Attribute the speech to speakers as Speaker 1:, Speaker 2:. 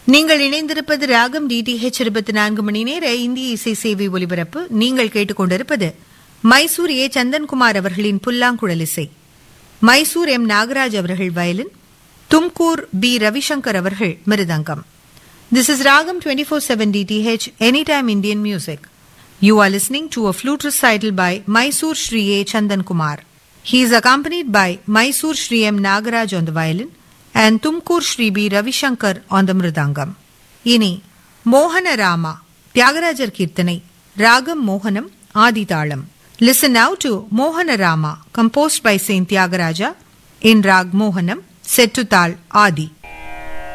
Speaker 1: நீங்கள் இணைந்திருப்பது ராகம் டிடிஹெச் இருபத்தி நான்கு மணி நேர இந்திய இசை சேவை ஒலிபரப்பு நீங்கள் கேட்டுக்கொண்டிருப்பது மைசூர் ஏ சந்தன்குமார் அவர்களின் புல்லாங்குழல் இசை மைசூர் எம் நாகராஜ் அவர்கள் வயலின் தும்கூர் பி ரவிசங்கர் அவர்கள் மிருதங்கம் This is Ragam 24/7 DTH Anytime Indian Music. You are listening to a flute recital by Mysore Shri A. Chandan Kumar. He is accompanied by Mysore Shri M. Nagaraj on the violin and Tumkur Shri B. Ravishankar on the mridangam. இனி மோகன ராமா தியாகராஜர் கீர்த்தனை ராகம் மோகனம் ஆதிதாளம் Listen now to Mohana Rama composed by Saint Tyagaraja in Rag Mohanam set to Tal Adi.